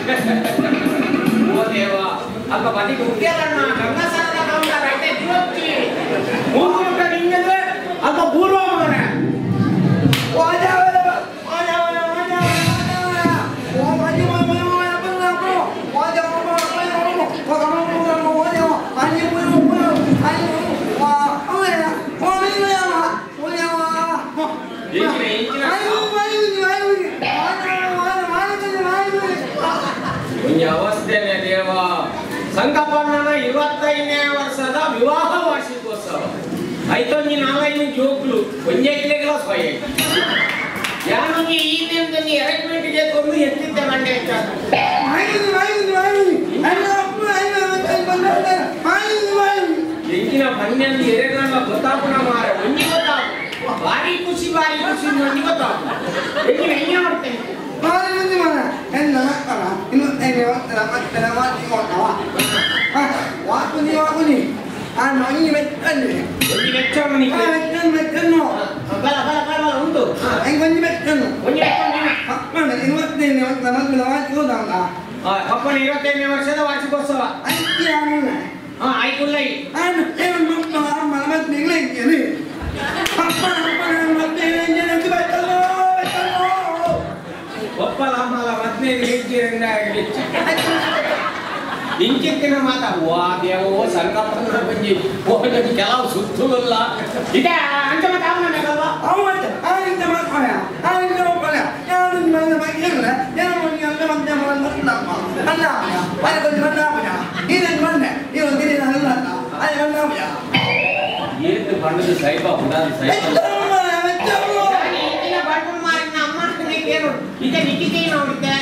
ಓ ದೇವ ಅಲ್ಪ ಬದಿಗೆ ಉಗ್ಗೆಲನ್ನ ಗಂಗಸರದ ಕಾಮಗಾರ ಐತೆ ದಿವಚ್ಚಿ ಮೂರು ರೂಪ ನಿಂಗದು ಅಲ್ಪ ಪೂರ್ವ ಮಗನ ಈಗಿನ ಈಗಿನ ಈ ಅವಸ್ಥೆನೆ ದೇವ ಸಂಕಪ್ಪಣ್ಣನ ಇವತ್ತೈದನೇ ವರ್ಷದ ವಿವಾಹ ವಾರ್ಷಿಕೋತ್ಸವ ಐತೊಂಜಿ ನಾಲ್ಕೈದು ಜೋಕ್ಲು ಒಂಜೆಕ್ಲೆಗಳ ಸ್ವಯ ಯಾನಿಗೆ ಈ ದಿನದಲ್ಲಿ ಅರೇಂಜ್ಮೆಂಟ್ಗೆ ಕೊಂಡು ಎತ್ತಿದ್ದೆ ಮಂಡೆ ಎಂಜಿನ ಬನ್ನಲ್ಲಿ ಎರೆಗಲ್ಲ ಗೊತ್ತಾಪುಣ ಮಾರ ಒಂಜಿ ಗೊತ್ತಾಪು ಭಾರಿ ಖುಷಿ ಭಾರಿ ಖುಷಿ ಒಂಜಿ ಗೊತ್ತಾಪು ಎಂಜಿನ ಹೆಂಗೆ ಮಾಡ್ತೇನೆ ಒಂಜಿ ವೆಚ್ಚ ಮನಿಗೆ ಬಲ ಬಲ ಬಲ ಬಲ ಉಂಟು ಹಾ, ಒಂಜಿ ವೆಚ್ಚ ಮನಿಗೆ. ಆ, ಪಪ್ಪನ ಇವತ್ತೈದನೇ ವರ್ಷದ ವಾರ್ಷಿಕೋತ್ಸವ ಹಾ ಆಯ್ತುಲ್ಲ ಈ. ಒಪ್ಪಲ ಅಮ್ಮಲ ಹದಿನೈದು ಹೆಜ್ಜೆ ಇಂಚಿತ್ತಿನ ಮಾತ ವಾ ದೇವೋ ಸಂಗಪ್ಪನ ಬಂಜಿ ಹೋಗಿ ಕೆಲವು ಸುತ್ತುಲ್ಲ ಇದೆ ಅಂತ ಮತ್ತೆ ಅವನ ಮೇಲಲ್ವಾ ಏತು ಬಣ್ಣದ ಸೈಬ ಹುಡಾದ ಸೈಬ ಬಣ್ಣ ಮಾರಿನ ಅಮ್ಮ ಏನು ಇದೆ ನಿಕ್ಕಿದೆ ನೋಡಿದ್ದೆ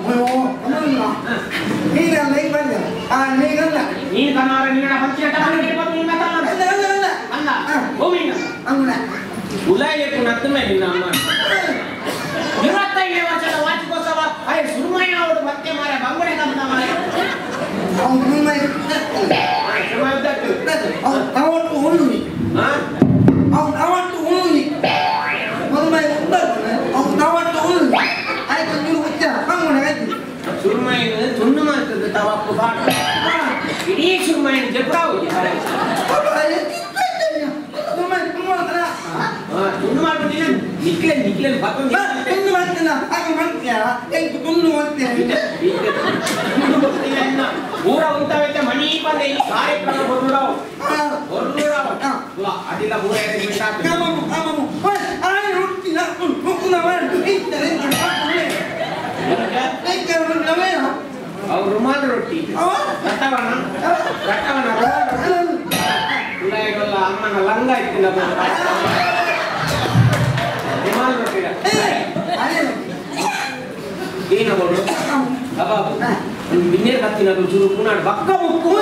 ನೀನು ಕನ್ನಡ ನಿನ್ನ ಹಂಚಿನ ತಗೊಂಡು ಬಂದು ನಿನ್ನ ತಗೊಂಡು ಅಲ್ಲ ಹೋಮಿನ ಉಲಾಯಕ್ಕೆ ನತ್ತಮೆ ನಿನ್ನ ಅಮ್ಮ ಇವತ್ತೈದನೇ ವರ್ಷದ ವಾರ್ಷಿಕೋತ್ಸವ ಅರೆ ಸುರುಮಯ್ಯ ಅವರು ಮತ್ತೆ ಮಾರ ಬಂಗುಡೆ ಕಂತ ಮಾರ ಹಾ ಸುರುಮಯ್ಯ ತುಂಡು ಮಾಡ್ತದೆ ತವಪ್ಪು ಬಾಟ ಇಡೀ ಸುರುಮಯ್ಯ ಜಬ್ರಾವು ತುಂಡು ಮಾಡ್ಬಿಟ್ಟಿನ ನಿಕ್ಲೆ ನಿಕ್ಲೆ ಬತ್ತೊಂದು ಊರ ಉಂಟವೈತೆ ಮಣಿ ಬಂದೆ ಈ ಕಾರ್ಯಕ್ರಮ ಬರುಡಾವು ಬರುಡಾವು ಅದಿಲ್ಲ ಊರ ಅರೇಂಜ್ಮೆಂಟ್ ಆಗ್ತದೆ ಅವ್ರು ರುಮಾಲ್ ರೊಟ್ಟಿ ರಟ್ಟವನ ರಟ್ಟವನ ಉಳ್ಳಾಯಿಗಲ್ಲ ಅಮ್ಮನ ಲಂಗ ಇತ್ತಿಲ್ಲ ರುಮಾಲ್ ರೊಟ್ಟಿ ಏನವರು ಕಬಾಬು ಬಿನ್ನೇರ್ ಕತ್ತಿನದು ಚೂರು ಪುನಾಡ್ ಬಕ್ಕ ಮುಕ್ಕು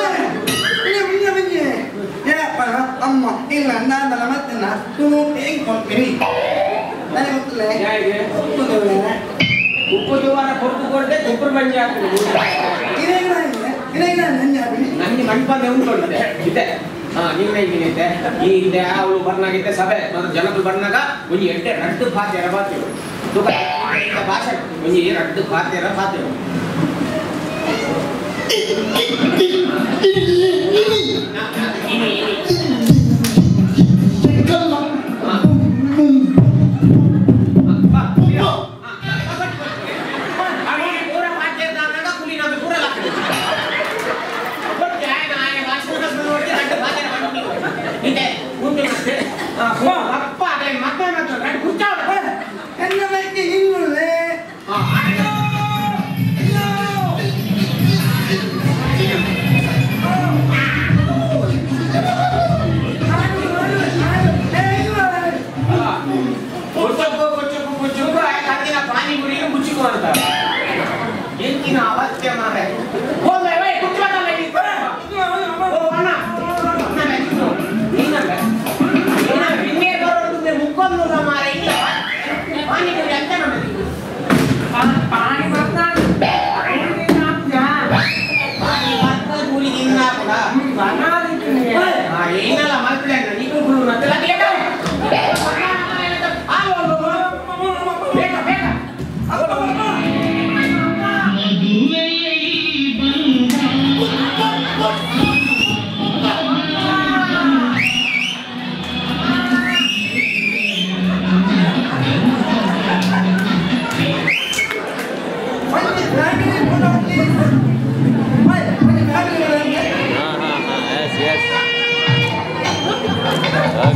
ಅಮ್ಮ ಇಲ್ಲ ನಾನು ಮತ್ತೆ ನಾನು ಹೆಂಗ್ ಕೊಡ್ತೀನಿ ನನಗೆ ಗೊತ್ತಿಲ್ಲ ಯಾರಿಗೆ ಉಪ್ಪು ಜೋವಾರ ಕೊಟ್ಟು ಕೊಡದೆ ಕೊಬ್ಬರು ಬಂಜಿ ಹಾಕ್ತೀನಿ ನಂಗೆ ಮಂಟಪದ ಉಂಟುಂಟೆ ಇದೆ ಹಾ ನಿನ್ನೆ ಹಿಂಗಿದೆ ಈ ಹಿಂದೆ ಅವಳು ಬರ್ನಾಗಿದ್ದೆ ಸಭೆ ಮತ್ತು ಜನಗಳು ಬರ್ನಾಗ ಒಂಜಿ ಎಡ್ಡೆ ರಡ್ಡು ಪಾತ್ಯರ ಪಾತ್ಯರು ತುಕ ಭಾಷೆ ಒಂಜಿ ರಡ್ಡು ಪಾತ್ಯರ ಪಾತ್ಯರು ಇನಿ ಇನಿ ಹಾ ಬಾ ಕುಲಿಯ ಹಾ ಅಡಿ ಪೂರ ಪಾತ್ಯರ ನಾಗ ಕುಲಿ ನಾಗ ಪೂರ ಲಾಕ್ಡೆ ಒಟ್ಟು ಆಯ್ನ ಆಯ್ನ ವಾಸನ ನೋಡಿ ರಡ್ಡು ಪಾತ್ಯರ ಬಂದು ಇದೆ ಮುಂದೆ ಮತ್ತೆ ಅಪ್ಪ ಅದೇ ಮತ್ತೆ ಮತ್ತೆ ರಡ್ಡು ಕುಚ್ಚಾವ ಎನ್ನ ಬಗ್ಗೆ ಹಿಂಗುಳ್ಳೆ ಹಾ ಆಯ್ತು Oh!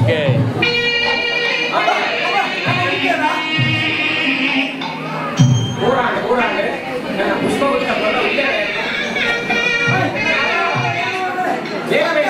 ಓಕೆ ಹೋರಾಟ ಹೋರಾಟ ನನ್ನ ಪುಷ್ಪಗುಚ್ಛ ಬರೋ ಇಲ್ಲೇ ಬೇಗ ಬೇಗ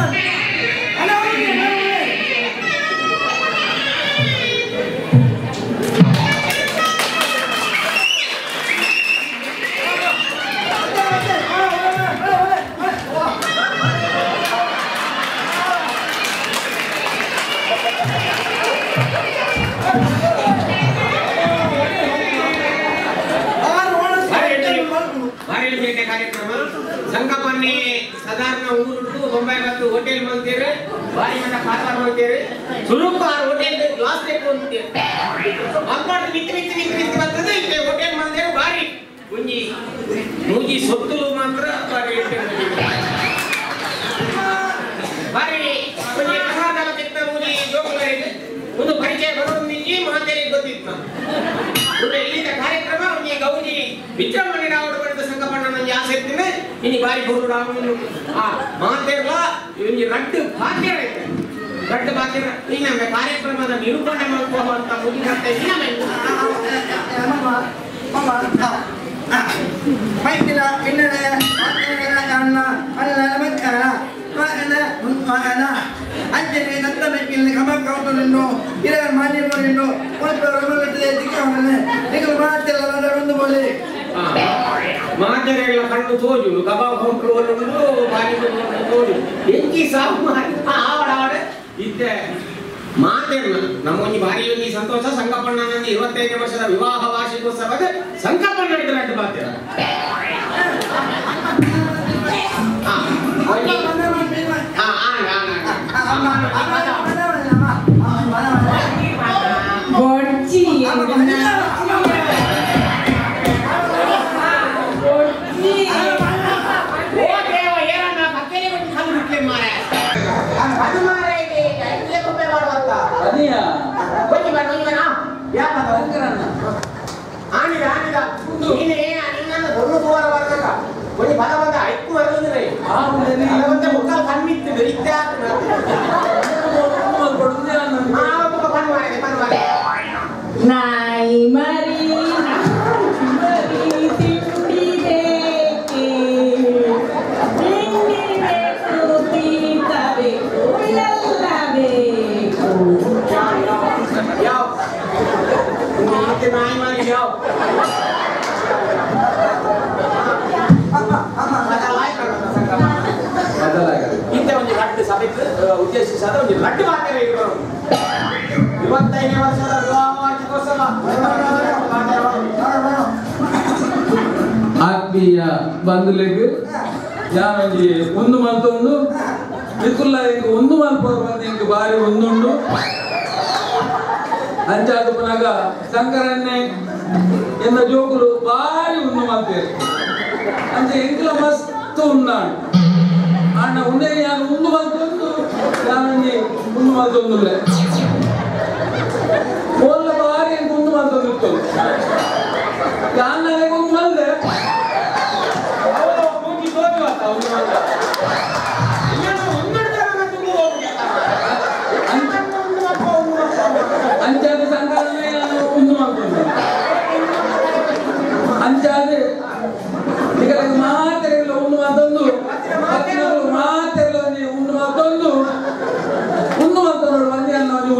ಭಾರಿ ಬೇಟೆ ಕಾರ್ಯಕ್ರಮ ಸಂಗಮನ್ನಿ ಸಾಧಾರಣ ಊರುಟ್ಟು ಬೊಂಬೈ ಬಂದು ಹೋಟೆಲ್ ಮಲ್ತೀರಿ ಬಾರಿ ಮಠ ಕಾತಾರ ಮಲ್ತೀರಿ ಸುರುಕು ಆ ಹೋಟೆಲ್ ಗ್ಲಾಸ್ ಬೇಕು ಅಂತೀರಿ ಅನ್ಕೊಂಡು ನಿಂತು ನಿಂತು ನಿಂತು ನಿಂತು ಬರ್ತದೆ ಇಲ್ಲಿ ಹೋಟೆಲ್ ಮಲ್ದೇರು ಬಾರಿ ಮುಂಜಿ ಮೂಜಿ ಸೊತ್ತುಲು ಮಾತ್ರ ಬಾರಿ ಇಟ್ಟಿರ್ಬೇಕು. ಬಾರಿ ಮುಂಜಿ ಕರ್ನಾಟಕ ಚಿತ್ತ ಮೂಜಿ ಜೋಗುಲರಿಗೆ ಒಂದು ಪರಿಚಯ ಬರೋದು ನಿಂಜಿ ಮಾತೇರಿ ಗೊತ್ತಿತ್ತು ಒಂದು ಇಲ್ಲಿಂದ ಕಾರ್ಯಕ್ರಮ ಒಂಜಿ ಗೌಜಿ ವಿದ್ಯಾಮಣಿ ರಾವಣ ಬರೆದ ಸಂಗಮಣ್ಣ ನಂಗೆ ಆಸೆ ಇರ್ತೀನಿ ಇನಿ ಬಾರಿ ಗುರು ರಾವಣ ಆ ಮಾತೇರ್ಲ ಒಂಜಿ ರಡ್ಡು ಬಾಕ್ಯರ ಐತೆ ರಡ್ಡು ಬಾಕ್ಯರ ಈಗ ನಮ್ಮ ಕಾರ್ಯಕ್ರಮದ ನಿರೂಪಣೆ ಮಾಡ್ಕೋ ಅಂತ ಮುಗಿದಂತೆ ಮೈಕಿನ ಪಿನ್ನಡೆ ಮಾತಿನ ಅಣ್ಣ ಅಲ್ಲ ಮಕ್ಕಳ ಮಗನ ಮಗನ ಅಂಜನೆ ನಂತ ಮೈಕಿನ ಕಮ ಕೌಟಲಿಂಡು ಇರ ಮಾನ್ಯ ಬೋಲಿಂಡು ಒಂದು ರಮಲಟ್ಟಿದೆ ದಿಕ್ಕವನೆ ನಿಗಲು ಮಾತೆಲ್ಲ ಒಂದು ಬೋಲಿ ಮಾತೆರೆಗಳ ಕಣ್ಣು ತೋಜು ಕಬಾಬ್ ಹೋಗ್ಲು ಒಂದು ಬಾರಿ ತೋಜು ಎಂಕಿ ಸಾವು ಆವಡ ಆವಡ ಇದ್ದೆ ಮಾತೆರ್ನ ನಮ್ಮ ಒಂಜಿ ಬಾರಿ ಒಂಜಿ ಸಂತೋಷ ಸಂಗಪ್ಪಣ್ಣ ನಂಜಿ ಇವತ್ತೈದನೇ ವರ್ಷದ ವಿವಾಹ ವಾರ್ಷಿಕೋತ್ಸವದ ಸಂಗಪ್ಪಣ್ಣ ಹಿಡಿದ ರಡ್ಡು ಬಾತ್ಯರ ಆ, ಒಂಜಿ- ಆ, ಆಂಗ, ಆಂಗ, ಆಂಗ. ಬೊಡ್ಚಿ ಓ ದೇವ ಏನನ್ನ ಪಕ್ಕನೆ ಬಿಟ್ಟು ಕಲ್ಲು ಬಿಟ್ಲೆ ಮಾರೆ ಅದು ಮಾರೆ ಇದೆ ಐದು ರೂಪಾಯಿ ಮಾಡುವಂತ ಅದಿಯಾ ಬನ್ನಿ ಬನ್ನಿ ಬನ್ನಿ ಬನ್ನಿ ಯಾಕಂತ ಆನಿದ ಆನಿದ ನೀನೇ ನಿನ್ನನ್ನು ದೊಡ್ಡ ದೂರ ಬರ್ತಕ್ಕ ಬನ್ನಿ ಬಲ ಬಂದ ಐಕು ಬರಲಿದ್ರೆ ಅಲ್ಲವಂತೆ ಮುಖ ಕಣ್ಣಿತ್ತು ಇದ್ದೆ ಆವತ್ತು ಬನ್ ಮಾಡಿದೆ ಬನ್ ಮಾಡಿ ನಾಯಿ ಮರಿ ನಾಯಿ ಮರಿ ತಿಂಡಿ ಬೇಕೆ ತಿಂಡಿ ಬೇಕು ತೀಟ ಬೇಕು ಎಲ್ಲ ಬೇಕು ಯಾವ ಮತ್ತೆ ನಾಯಿ ಮಾಡಿ ಯಾವ ಇಂಥ ಒಂದು ಲಡ್ಡು ಸಭೆಗೆ ಉದ್ದೇಶಿಸಾದ ಒಂದು ಲಡ್ಡು ಮಾತ್ರ ಇವರು ಇವತ್ತೈದನೇ ವರ್ಷದ ವಿವಾಹ ವಾರ್ಷಿಕೋತ್ಸವ ಆತ್ಮೀಯ ಬಂಧುಲಿಗೆ ಯಾವಂಜಿ ಒಂದು ಮಲ್ತೊಂದು ನಿಕುಲ್ಲ ಈಗ ಒಂದು ಮಲ್ಪೋರು ಬಂದು ಇಂಕ ಬಾರಿ ಒಂದುಂಡು ಅಂಚಾದ ಪುನಗ ಶಂಕರನ್ನೇ ಎನ್ನ ಜೋಕುಲು ಬಾರಿ ಒಂದು ಮಲ್ತೇರು ಅಂಚ ಎಂಕ್ಲ ಮಸ್ತ್ ಉಂಡಾಂಡು ಅಣ್ಣ ಉಂಡೆ ಯಾನು ಒಂದು ಮಲ್ತೊಂದು ಯಾವಂಜಿ ಒಂದು ಮಲ್ತೊಂದುಲ್ಲೆ ಮೊಲ್ಲ ಬಾರಿ ಎಂಕ್ ಒಂದು ಮಲ್ತೊಂದಿತ್ತು ಯಾನ್ ನನಗೆ ಒಂದು ಮಲ್ದೆ ಮೂಗಿ ಹೋಗಿ ಅಂತ ಒಂದು ಮಾತ್ರ ಇನ್ನೊಂದು ಒಂದೆರಡು ಜನ ಮತ್ತೆ ಮೂರು ಹೋಗ್ಬಿಡ್ತಾರೆ. ಒಂದು ಮಕ್ಕ, ಒಂದು ಮಕ್ಕ. ಅಂಚಾದ ಸಂಕಲನ ನಾನು ಒಂದು ಮಾಡ್ಕೊಂಡು ಅಂಚಾದ ಈಗ ಮಾತೆರೆಲ್ಲ ಒಂದು ಮಾತೊಂದು ಮಾತೆರೆಲ್ಲ ಒಂದು ಒಂದು ಮಾತೊಂದು ಒಂದು ಮಾತೊಂದು ಬಂದಿ ಅನ್ನ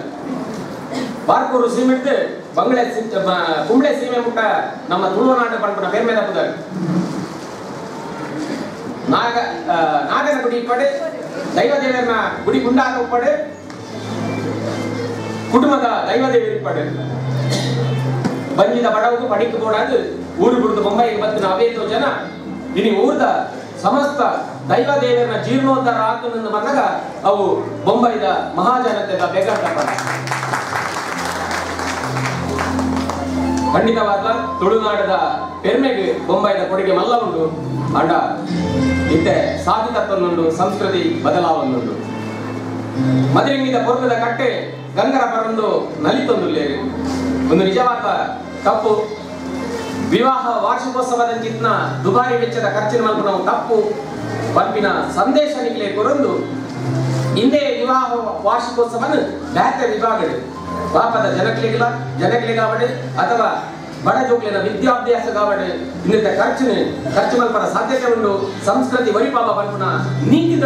ಬಾರ್ಕೂರು ಸೀಮೆ ಇಟ್ಟು ಬಂಗಳೆ ಸಿ- ಬ- ಕುಂಬಳೆ ಸೀಮೆ ಮುಟ್ಟ ನಮ್ಮ ತುಳುನಾಡು ಪಂಪನ ಪೆರ್ಮೆ ತಪ್ಪುದಾರೆ ನಾಗ ಆ, ನಾಗನ ಗುಡಿ ಇಪ್ಪಡೆ ದೈವದೇವರನ್ನ ಗುಡಿ ಗುಂಡಾಕ ಉಪ್ಪಡೆ ಕುಟುಂಬದ ದೈವದೇವರು ಇಪ್ಪಡೆ ಬಂಜಿದ ಬಡವಗೂ ಪಡಿಕು ಬೋಡಾದು ಊರು ಬಿಡುದು ಮುಂಬೈಗೆ ಬಂದು ಅವೇತೋ ಜನ ಇನಿ ಊರ್ದ ಸಮಸ್ತ ದೈವ ದೇವರನ್ನ ಜೀರ್ಣೋದ್ಧಾರ ಆತನನ್ನು ಬಂದಾಗ ಅವು ಬೊಂಬೈದ ಮಹಾಜನತೆದ ಬೆಗಾಟ ಖಂಡಿತವಾದ ತುಳುನಾಡದ ಪೆರ್ಮೆಗೆ ಬೊಂಬೈದ ಕೊಡುಗೆ ಮಲ್ಲ ಉಂಟು ಅಂಡ ಇತ್ತೆ ಸಾಧಿತತ್ವನ್ನುಂಡು ಸಂಸ್ಕೃತಿ ಬದಲಾವನ್ನುಂಡು ಮದುವೆಂಗಿದ ಪೊರ್ಗದ ಕಟ್ಟೆ ಗಂಗರ ಪರಂದು ನಲಿತೊಂದುಲ್ಲೇರು ಒಂದು ನಿಜವಾದ ತಪ್ಪು ವಿವಾಹ ವಾರ್ಷಿಕೋತ್ಸವದ ಚಿತ್ನ ದುಬಾರಿ ವೆಚ್ಚದ ಖರ್ಚಿನ ಮಲ್ಪ ನಾವು ತಪ್ಪು ಪಂಪಿನ ಸಂದೇಶ ನಿಗ್ಲೆ ಕೊರಂದು ಹಿಂದೆ ವಿವಾಹ ವಾರ್ಷಿಕೋತ್ಸವನ ಬ್ಯಾತ ವಿಭಾಗಡು ಪಾಪದ ಜನಕ್ಲಿಗಿಲ್ಲ ಜನಕ್ಲಿಗಾವಡೆ ಅಥವಾ ಬಡ ಜೋಕ್ಲಿನ ವಿದ್ಯಾಭ್ಯಾಸಗಾವಡೆ ಇನ್ನಿತ ಖರ್ಚಿನ ಖರ್ಚು ಮಲ್ಪನ ಸಾಧ್ಯತೆ ಉಂಡು ಸಂಸ್ಕೃತಿ ವರಿಪಾಪ ಪಂಪನ ನೀತಿ